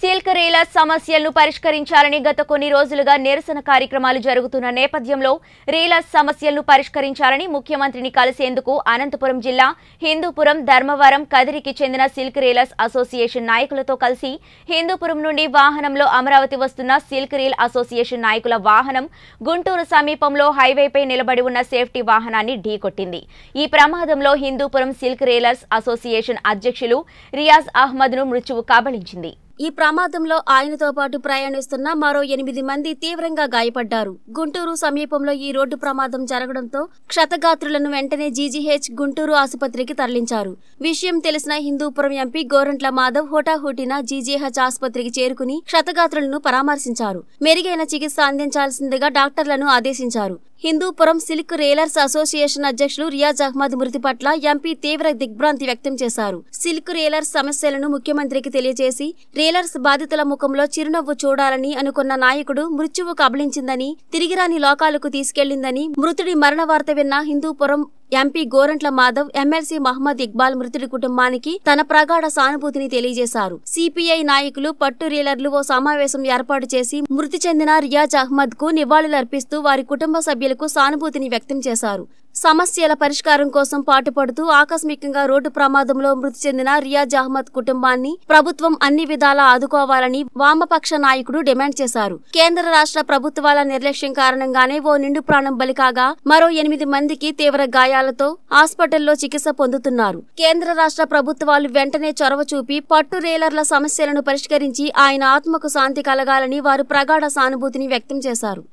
Silk రీలర్ సమస్యలను పరిష్కరించాలని గత కొన్ని రోజులుగా నిరసన కార్యక్రమాలు జరుగుతున్న నేపథ్యంలో రీలర్ సమస్యలను పరిష్కరించాలని ముఖ్యమంత్రిని కలిసేందుకు అనంతపురం జిల్లా హిందూపురం ధర్మవరం కదిరికి చెందిన సిల్క్ రీలర్స్ అసోసియేషన్ నాయకులతో కలిసి హిందూపురం నుండి వాహనంలో అమరావతి వస్తున్న సిల్క్ రీల్ అసోసియేషన్ నాయకుల వాహనం గుంటూరు సమీపంలో హైవేపై నిలబడి ఉన్న సేఫ్టీ వాహనాన్ని ఢీకొట్టింది ఈ ప్రమాదంలో హిందూపురం సిల్క్ రీలర్స్ అసోసియేషన్ అధ్యక్షులు రియాజ్ అహ్మద్ను మృత్యువు కబళించింది ఈ ప్రమాదంలో ఆయనతో పాటు ప్రయాణిస్తున్న మరో ఎనిమిది మంది తీవ్రంగా గాయపడ్డారు గుంటూరు సమీపంలో ఈ రోడ్డు ప్రమాదం జరగడంతో క్షతగాత్రులను వెంటనే జీజీహెచ్ గుంటూరు ఆసుపత్రికి తరలించారు విషయం తెలిసిన హిందూపురం ఎంపీ గోరంట్ల మాధవ్ హోటాహోటిన జీజీహెచ్ ఆసుపత్రికి చేరుకుని క్షతగాత్రులను పరామర్శించారు మెరుగైన చికిత్స అందించాల్సిందిగా డాక్టర్లను ఆదేశించారు హిందూపురం సిల్క్ రేలర్స్ అసోసియేషన్ అధ్యక్షులు రియాజ్ అహ్మద్ మృతి పట్ల ఎంపీ తీవ్ర దిగ్భ్రాంతి వ్యక్తం చేశారు సిల్క్ రేలర్స్ సమస్యలను ముఖ్యమంత్రికి తెలియజేసి రేలర్స్ బాధితుల ముఖంలో చిరునవ్వు చూడాలని అనుకున్న నాయకుడు మృత్యువు కబళించిందని తిరిగిరాని లోకాలకు తీసుకెళ్లిందని మృతుడి మరణ వార్త విన్న హిందూపురం ఎంపీ గోరంట్ల మాధవ్ ఎమ్మెల్సీ మహమ్మద్ ఇక్బాల్ మృతుడి కుటుంబానికి తన ప్రగాఢ సానుభూతిని తెలియజేశారు సిపిఐ నాయకులు పట్టు రీలర్లు ఓ సమావేశం ఏర్పాటు చేసి మృతి చెందిన రియాజ్ అహ్మద్ కు నివాళులర్పిస్తూ వారి కుటుంబ సభ్యులకు సానుభూతిని వ్యక్తం చేశారు సమస్యల పరిష్కారం కోసం పాటుపడుతూ ఆకస్మికంగా రోడ్డు ప్రమాదంలో మృతి చెందిన రియాజ్ అహ్మద్ కుటుంబాన్ని ప్రభుత్వం అన్ని విధాలా ఆదుకోవాలని వామపక్ష నాయకుడు డిమాండ్ చేశారు కేంద్ర రాష్ట్ర ప్రభుత్వాల నిర్లక్ష్యం కారణంగానే ఓ నిండు ప్రాణం బలి కాగా మరో ఎనిమిది మందికి తీవ్ర గాయాలతో హాస్పిటల్లో చికిత్స పొందుతున్నారు కేంద్ర రాష్ట్ర ప్రభుత్వాలు వెంటనే చొరవ చూపి పట్టు రేలర్ల సమస్యలను పరిష్కరించి ఆయన ఆత్మకు శాంతి కలగాలని వారు ప్రగాఢ సానుభూతిని వ్యక్తం చేశారు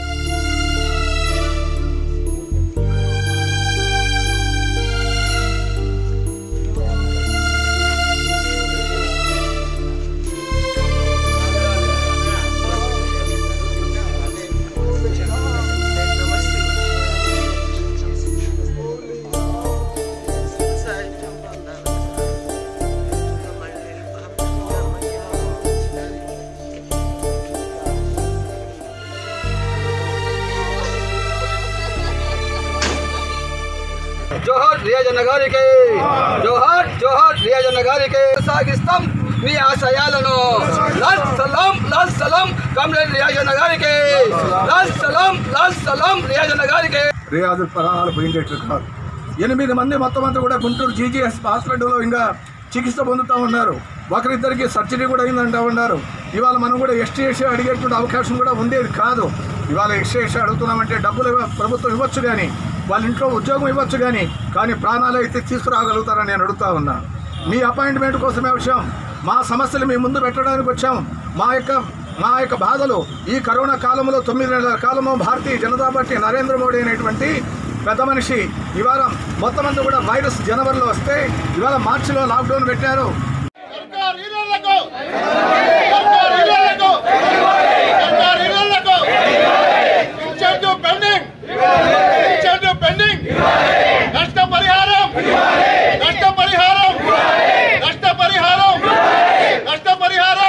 జోహార్ రియాజన్న గారికి జోహార్ జోహార్ రియాజన్న గారికి సాగిస్తాం మీ ఆశయాలను లాల్ సలాం లాల్ సలాం కామ్రేడ్ రియాజన్న గారికి లాల్ సలాం లాల్ సలాం రియాజన్న గారికి రియాజు ప్రాణాలు పోయిండేట్లు కాదు ఎనిమిది మంది మొత్తం అంతా కూడా గుంటూరు జీజీఎస్ హాస్పిటల్లో ఇంకా చికిత్స పొందుతూ ఉన్నారు ఒకరిద్దరికి సర్జరీ కూడా అయిందంటూ ఉన్నారు ఇవాళ మనం కూడా ఎస్టీఎస్సీ అడిగేటువంటి అవకాశం కూడా ఉండేది కాదు ఇవాళ ఎస్టీఎస్సీ అడుగుతున్నామంటే డబ్బులు ఇవ్వ- ప్రభుత్వం ఇవ్వచ్చు కానీ వాళ్ళ ఇంట్లో ఉద్యోగం ఇవ్వచ్చు కానీ కానీ ప్రాణాలు అయితే తీసుకురాగలుగుతారని నేను అడుగుతా ఉన్నా మీ అపాయింట్మెంట్ కోసమే విషయం మా సమస్యలు మీ ముందు పెట్టడానికి వచ్చాం మా యొక్క మా యొక్క బాధలు ఈ కరోనా కాలంలో తొమ్మిది నెలల కాలము భారతీయ జనతా పార్టీ నరేంద్ర మోడీ అనేటువంటి పెద్ద మనిషి ఇవాళ మొత్తం అంతా కూడా వైరస్ జనవరిలో వస్తే ఇవాళ మార్చిలో లాక్డౌన్ పెట్టారు సర్కార్ ఇళ్లకు సర్కార్ ఇళ్లకు సర్కార్ ఇళ్లకు ఇన్ఛార్జ్ పెండింగ్ ఇన్ఛార్జ్ పెండింగ్ నష్ట పరిహారం నష్ట పరిహారం నష్ట పరిహారం నష్ట పరిహారం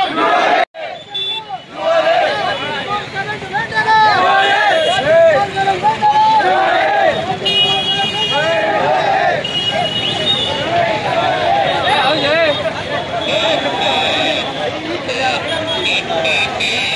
¡Vamos!